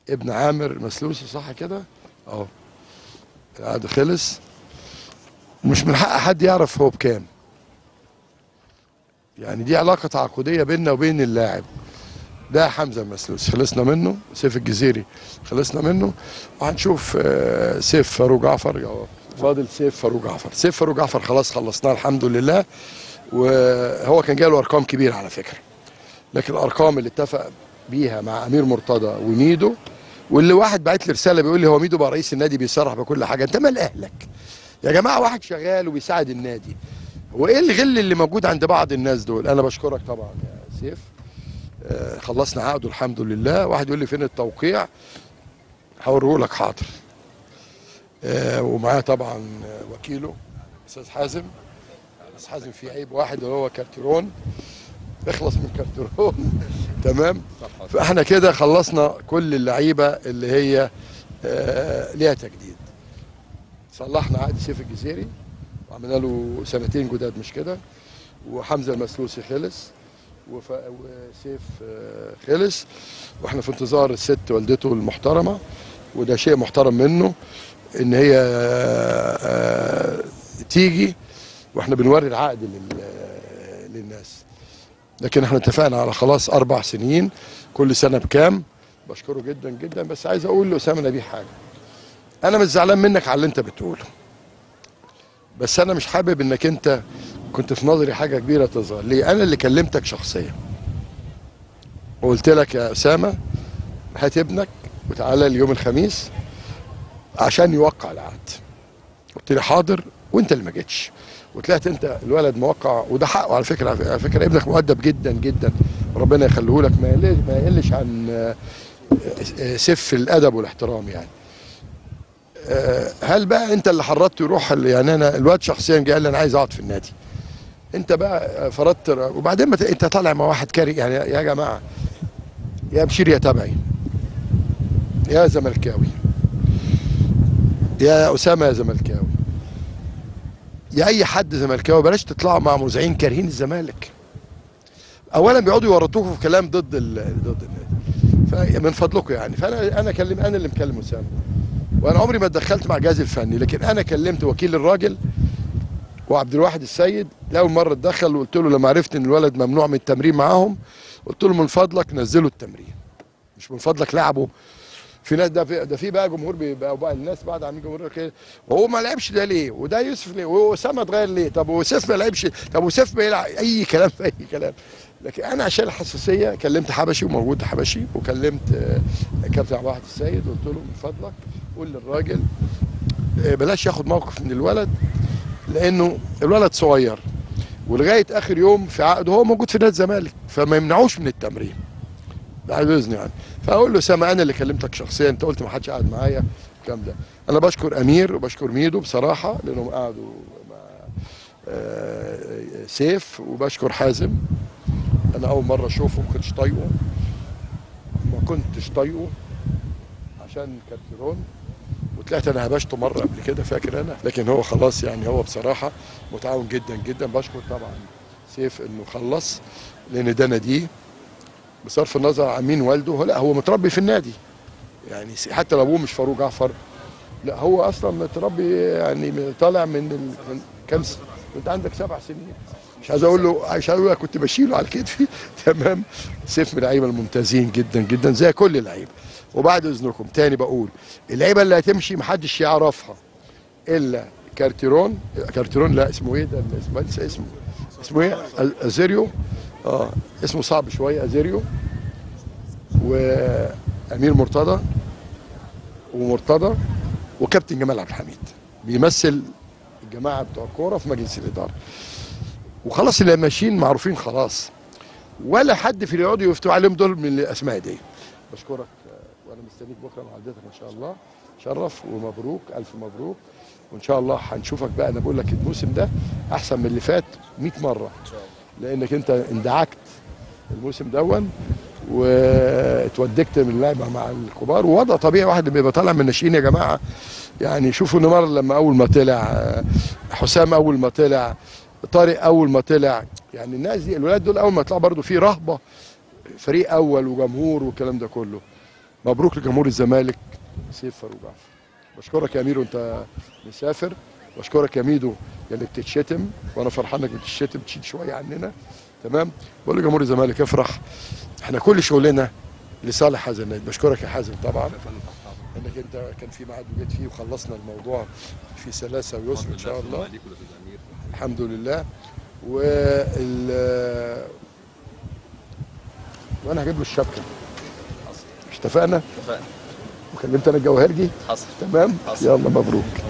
ابن عامر مسلوسي صح كده اهو العقد خلص مش من حق حد يعرف هو بكام يعني دي علاقة تعاقدية بيننا وبين اللاعب ده حمزة المسلوسي خلصنا منه سيف الجزيري خلصنا منه وهنشوف آه، سيف فاروق جعفر أهو. فاضل سيف فاروق جعفر سيف فاروق جعفر خلاص خلصناه الحمد لله وهو كان جاله ارقام كبيره على فكره لكن الارقام اللي اتفق بيها مع امير مرتضى وميدو واللي واحد بعت لي رساله بيقول لي هو ميدو بقى رئيس النادي بيصرح بكل حاجه انت مال اهلك يا جماعه واحد شغال وبيساعد النادي وايه الغل اللي موجود عند بعض الناس دول انا بشكرك طبعا يا سيف آه، خلصنا عقده الحمد لله واحد يقول لي فين التوقيع هوريه لك حاضر آه، ومعاه طبعا آه، وكيله استاذ حازم استاذ حازم في عيب واحد اللي هو كارتيرون اخلص من كارتيرون تمام فاحنا كده خلصنا كل اللعيبه اللي هي آه، ليها تجديد صلحنا عقد سيف الجزيري وعملنا له سنتين جداد مش كده وحمزه المسلوسي خلص وف... وسيف آه، خلص واحنا في انتظار الست والدته المحترمه وده شيء محترم منه ان هي آه، آه، تيجي واحنا بنوري العقد لل... للناس لكن احنا اتفقنا على خلاص اربع سنين كل سنه بكام بشكره جدا جدا بس عايز اقول لاسامه نبيه حاجه انا مش زعلان منك على اللي انت بتقوله بس انا مش حابب انك انت كنت في نظري حاجه كبيره تظهر ليه انا اللي كلمتك شخصيا وقلت لك يا اسامه هات ابنك وتعالى اليوم الخميس عشان يوقع العقد قلت لي حاضر وانت اللي ما جيتش وطلعت انت الولد موقع وده حقه على فكره على فكره ابنك مؤدب جدا جدا ربنا يخليه لك ما يقلش ما يقلش عن آه، آه، سف الادب والاحترام يعني آه، هل بقى انت اللي حرضت يروح يعني انا الواد شخصيا جه قال لي انا عايز اقعد في النادي انت بقى فرضت وبعدين ما ت- انت طالع مع واحد كاري يعني يا جماعه يا بشير يا تبعي يا زملكاوي يا اسامه يا زملكاوي يا اي حد زملكاوي بلاش تطلعوا مع مذيعين كارهين الزمالك اولا بيقعدوا يورطوكوا في كلام ضد ال... ضد النادي فمن فضلكم يعني فانا انا كلم انا اللي مكلم اسامه وانا عمري ما اتدخلت مع الجهاز الفني لكن انا كلمت وكيل الراجل وعبد الواحد السيد لاول مره اتدخل وقلت له لما عرفت ان الولد ممنوع من التمرين معاهم قلت له من فضلك نزلوا التمرين مش من فضلك لعبوا في ناس ده في ده في بقى جمهور بيبقى بقى الناس بعد عاملين جمهور كده وهو ما لعبش ده ليه وده يوسف ليه واسامه اتغير ليه طب وسيف ما لعبش طب وسيف ما يلعب اي كلام في اي كلام لكن انا عشان الحساسيه كلمت حبشي وموجود حبشي وكلمت آه، كابتن عبد الواحد السيد قلت له من فضلك قول للراجل آه، بلاش ياخد موقف من الولد لانه الولد صغير ولغايه اخر يوم في عقده هو موجود في نادي الزمالك فما يمنعوش من التمرين بعد اذنه يعني فاقول له سامع انا اللي كلمتك شخصيا انت قلت ما حدش قاعد معايا الكلام ده انا بشكر امير وبشكر ميدو بصراحه لانهم قعدوا مع آه، سيف وبشكر حازم انا اول مره اشوفه ما كنتش طايقه ما كنتش طايقه عشان كارتيرون وطلعت انا هبشته مره قبل كده فاكر انا لكن هو خلاص يعني هو بصراحه متعاون جدا جدا بشكر طبعا سيف انه خلص لان ده ناديه بصرف النظر عن مين والده هو لا هو متربي في النادي يعني س- حتى لو ابوه مش فاروق جعفر لا هو اصلا متربي يعني من- طالع من ال... من كام س... انت عندك سبع سنين مش عايز اقول له مش عايز اقول لك كنت بشيله على كتفي تمام سيف من اللعيبه الممتازين جدا جدا زي كل اللعيبه وبعد اذنكم تاني بقول اللعيبه اللي هتمشي محدش يعرفها الا كارتيرون كارتيرون لا اسمه ايه ده اسمه لسه اسمه اسمه ايه أ- ازيريو اه اسمه صعب شويه ازيريو وامير مرتضى ومرتضى وكابتن جمال عبد الحميد بيمثل الجماعه بتوع الكوره في مجلس الاداره وخلاص اللي ماشيين معروفين خلاص ولا حد في اللي يقعدوا يفتوا عليهم دول من الاسماء دي بشكرك آه، وانا مستنيك بكره مع والدتك ان شاء الله شرف ومبروك الف مبروك وان شاء الله هنشوفك بقى انا بقول لك الموسم ده احسن من اللي فات 100 مره لانك انت اندعكت الموسم دون واتودكت من اللعبه مع الكبار ووضع طبيعي واحد اللي بيبقى طالع من الناشئين يا جماعه يعني شوفوا نيمار لما اول ما طلع آه، حسام اول ما طلع طارق اول ما طلع يعني الناس دي الولاد دول اول ما يطلعوا برضو في رهبه فريق اول وجمهور والكلام ده كله مبروك لجمهور الزمالك سيف فاروق جعفر بشكرك يا امير وانت مسافر بشكرك يا ميدو يا اللي بتتشتم وانا فرحان انك بتتشتم تشيل شويه عننا تمام بقول لجمهور الزمالك افرح احنا كل شغلنا لصالح هذا النادي بشكرك يا حازم طبعا انك انت كان في ميعاد وجيت فيه وخلصنا الموضوع في سلاسه ويسر ان شاء الله الحمد لله وال وانا هجيب له الشبكه مش اتفقنا اتفقنا وكلمت انا الجوهرجي حصل تمام حصل. يلا مبروك